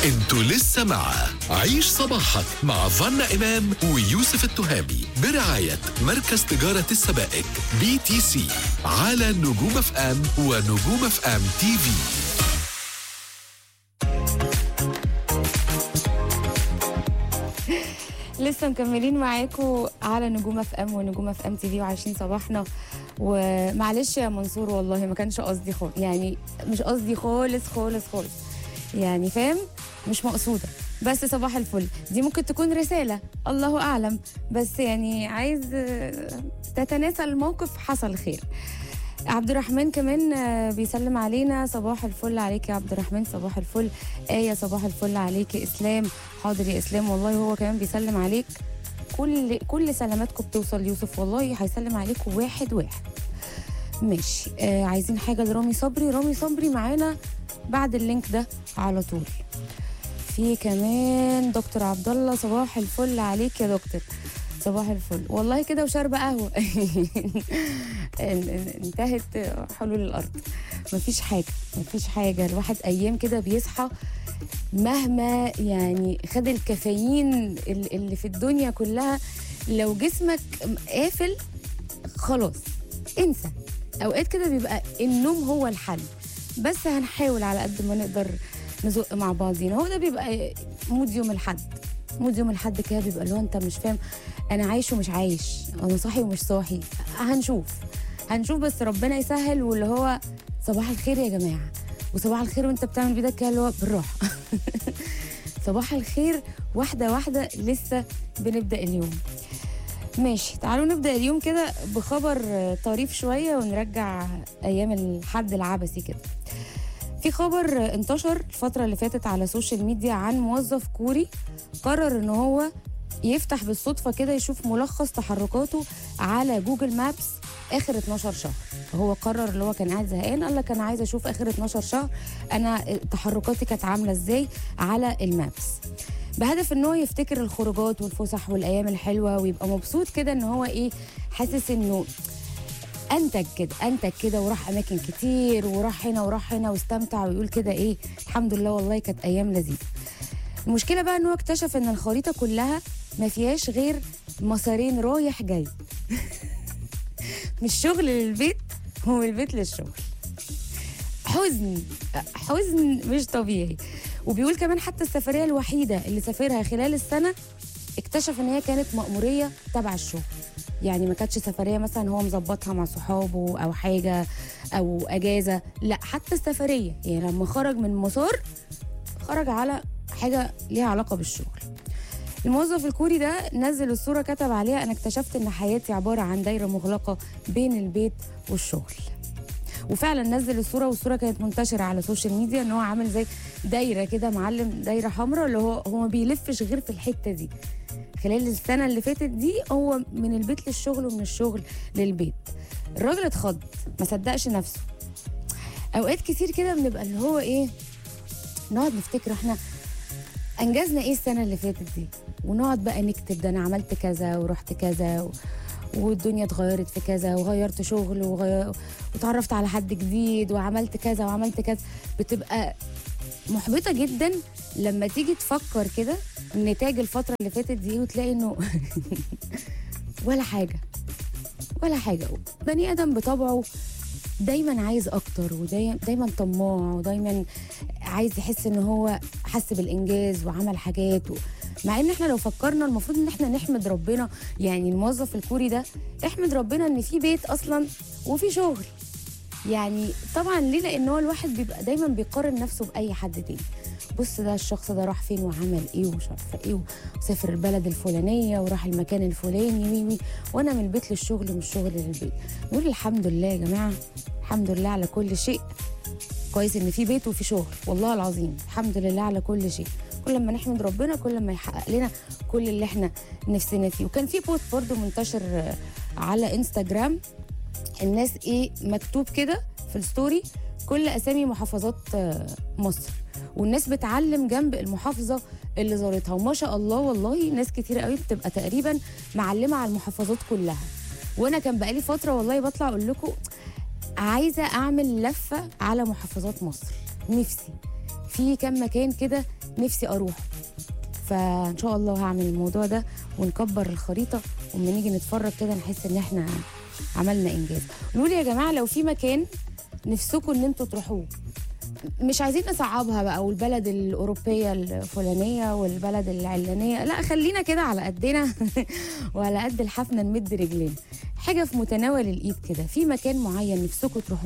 انتوا لسه مع عيش صباحك مع فنا إمام ويوسف التهامي برعاية مركز تجارة السبائك بي تي سي على نجوم اف ام ونجوم اف ام تي في لسه مكملين معاكم على نجوم اف ام ونجوم اف ام تي في وعايشين صباحنا ومعلش يا منصور والله ما كانش قصدي خالص يعني مش قصدي خالص خالص خالص يعني فاهم مش مقصوده بس صباح الفل دي ممكن تكون رساله الله اعلم بس يعني عايز آه، تتناسى الموقف حصل خير عبد الرحمن كمان آه، بيسلم علينا صباح الفل عليك يا عبد الرحمن صباح الفل آية صباح الفل عليك إسلام حاضر يا إسلام والله هو كمان بيسلم عليك كل كل سلاماتكم بتوصل يوسف والله هيسلم عليكم واحد واحد ماشي آه عايزين حاجة لرامي صبري رامي صبري معانا بعد اللينك ده على طول في كمان دكتور عبد الله صباح الفل عليك يا دكتور صباح الفل والله كده وشرب قهوه ان- ان- انتهت حلول الارض مفيش حاجه مفيش حاجه الواحد ايام كده بيصحى مهما يعني خد الكافيين ال- اللي في الدنيا كلها لو جسمك قافل خلاص انسى اوقات كده بيبقى النوم هو الحل بس هنحاول على قد ما نقدر نزق مع بعضينا هو ده بيبقى مود يوم الحد مود يوم الحد كده بيبقى اللي هو انت مش فاهم انا عايش ومش عايش انا صاحي ومش صاحي هنشوف هنشوف بس ربنا يسهل واللي هو صباح الخير يا جماعه وصباح الخير وانت بتعمل بيدك كده اللي هو بالراحه صباح الخير واحده واحده لسه بنبدا اليوم ماشي تعالوا نبدا اليوم كده بخبر آه، طريف شويه ونرجع ايام الحد العبثي كده في خبر آه، انتشر الفتره اللي فاتت على السوشيال ميديا عن موظف كوري قرر ان هو يفتح بالصدفه كده يشوف ملخص تحركاته على جوجل مابس اخر 12 شهر هو قرر اللي هو كان قاعد زهقان قال لك انا عايز اشوف اخر 12 شهر انا تحركاتي كانت عامله ازاي على المابس بهدف ان هو يفتكر الخروجات والفسح والايام الحلوه ويبقى مبسوط كده ان هو ايه حاسس انه انتج كده انتج كده وراح اماكن كتير وراح هنا وراح هنا واستمتع ويقول كده ايه الحمد لله والله كانت ايام لذيذه المشكله بقى ان هو اكتشف ان الخريطه كلها ما فيهاش غير مسارين رايح جاي من الشغل للبيت ومن البيت للشغل حزن حزن مش طبيعي وبيقول كمان حتى السفريه الوحيده اللي سافرها خلال السنه اكتشف ان هي كانت مأموريه تبع الشغل يعني ما كانتش سفريه مثلا هو مظبطها مع صحابه او حاجه او اجازه لا حتى السفريه يعني لما خرج من مسار خرج على حاجه ليها علاقه بالشغل الموظف الكوري ده نزل الصوره كتب عليها انا اكتشفت ان حياتي عباره عن دايره مغلقه بين البيت والشغل وفعلا نزل الصوره والصوره كانت منتشره على السوشيال ميديا ان هو عامل زي دايره كده معلم دايره حمراء اللي هو هو ما بيلفش غير في الحته دي خلال السنه اللي فاتت دي هو من البيت للشغل ومن الشغل للبيت الراجل اتخض ما صدقش نفسه اوقات كتير كده بنبقى اللي هو ايه نقعد نفتكر احنا انجزنا ايه السنه اللي فاتت دي ونقعد بقى نكتب ده انا عملت كذا ورحت كذا و... والدنيا اتغيرت في كذا وغيرت شغل وغير... وتعرفت على حد جديد وعملت كذا وعملت كذا بتبقى محبطه جدا لما تيجي تفكر كده نتاج الفتره اللي فاتت دي وتلاقي انه ولا حاجه ولا حاجه بني ادم بطبعه دايما عايز اكتر ودايما دايما طماع ودايما عايز يحس ان هو حس بالانجاز وعمل حاجات و... مع ان احنا لو فكرنا المفروض ان احنا نحمد ربنا يعني الموظف الكوري ده احمد ربنا ان في بيت اصلا وفي شغل يعني طبعا ليه لان هو الواحد بيبقى دايما بيقارن نفسه باي حد تاني بص ده الشخص ده راح فين وعمل ايه ومش عارفه ايه وسافر البلد الفلانيه وراح المكان الفلاني وي وي وانا من البيت للشغل ومن الشغل للبيت نقول الحمد لله يا جماعه الحمد لله على كل شيء كويس ان في بيت وفي شغل والله العظيم الحمد لله على كل شيء كل ما نحمد ربنا كل ما يحقق لنا كل اللي احنا نفسنا فيه وكان في بوست برضو منتشر آه، على انستجرام الناس ايه مكتوب كده في الستوري كل اسامي محافظات آه، مصر والناس بتعلم جنب المحافظه اللي زارتها وما شاء الله والله ناس كتير قوي بتبقى تقريبا معلمه على المحافظات كلها وانا كان بقالي فتره والله بطلع اقول لكم عايزه اعمل لفه على محافظات مصر نفسي في كام مكان كده نفسي اروح فان شاء الله هعمل الموضوع ده ونكبر الخريطه وما نيجي نتفرج كده نحس ان احنا عملنا انجاز قولوا لي يا جماعه لو في مكان نفسكم ان انتوا تروحوه مش عايزين نصعبها بقى والبلد الاوروبيه الفلانيه والبلد العلانيه لا خلينا كده على قدنا وعلى قد الحفنه نمد رجلينا حاجه في متناول الايد كده في مكان معين نفسكم تروحوه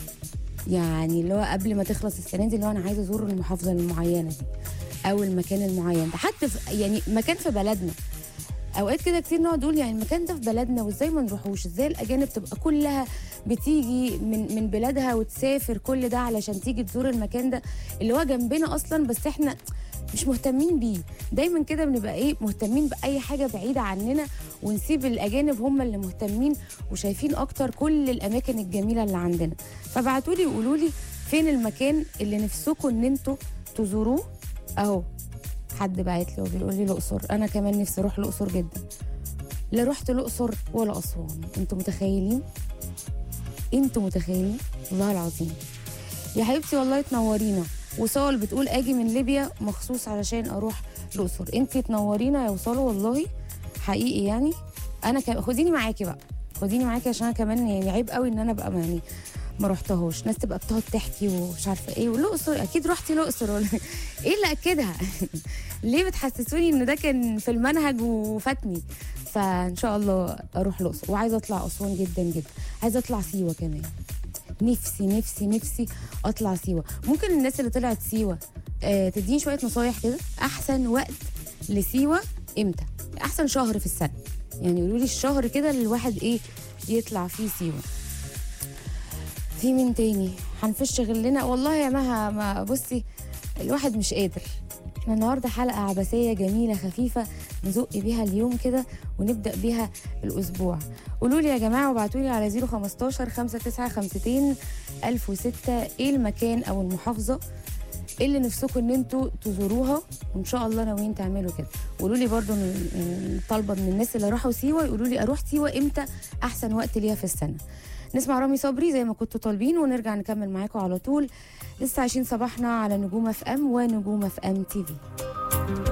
يعني اللي هو قبل ما تخلص السنه دي اللي هو انا عايزه ازور المحافظه المعينه دي او المكان المعين ده حتى في يعني مكان في بلدنا اوقات كده كتير نقعد نقول يعني المكان ده في بلدنا وازاي ما نروحوش ازاي الاجانب تبقى كلها بتيجي من من بلادها وتسافر كل ده علشان تيجي تزور المكان ده اللي هو جنبنا اصلا بس احنا مش مهتمين بيه دايما كده بنبقى ايه مهتمين باي حاجه بعيده عننا ونسيب الاجانب هم اللي مهتمين وشايفين اكتر كل الاماكن الجميله اللي عندنا فبعتوا لي وقولوا لي فين المكان اللي نفسكم ان انتوا تزوروه اهو حد بعت لي وبيقول لي الاقصر انا كمان نفسي اروح الاقصر جدا لا رحت الاقصر ولا اسوان انتوا متخيلين انتوا متخيلين والله العظيم يا حبيبتي والله تنورينا وصال بتقول اجي من ليبيا مخصوص علشان اروح الاقصر انتي تنورينا يا وصال والله حقيقي يعني انا كم... خديني معاكي بقى خديني معاكي عشان انا كمان يعني عيب قوي ان انا ابقى يعني ما رحتهاش ناس تبقى بتقعد تحكي ومش عارفه ايه والاقصر اكيد رحتي الاقصر ولا ايه اللي اكدها ليه بتحسسوني ان ده كان في المنهج وفاتني فان شاء الله اروح الاقصر وعايزه اطلع اسوان جدا جدا عايزه اطلع سيوه كمان نفسي نفسي نفسي اطلع سيوه ممكن الناس اللي طلعت سيوه آه تديني شويه نصايح كده احسن وقت لسيوه امتى احسن شهر في السنه يعني قولوا لي الشهر كده اللي الواحد ايه يطلع فيه سيوه في مين تاني هنفش غلنا والله يا مها ما بصي الواحد مش قادر احنا النهارده حلقه عبثيه جميله خفيفه نزق بيها اليوم كده ونبدا بيها الاسبوع قولوا لي يا جماعه وابعتوا لي على 015 5952 1006 ايه المكان او المحافظه اللي نفسكم ان انتوا تزوروها وان شاء الله ناويين تعملوا كده قولوا لي برضو ن- ن- طالبه من الناس اللي راحوا سيوه يقولوا لي اروح سيوه امتى احسن وقت ليها في السنه نسمع رامي صبري زي ما كنتوا طالبين ونرجع نكمل معاكم على طول لسه عايشين صباحنا على نجوم اف ام ونجوم اف ام تي في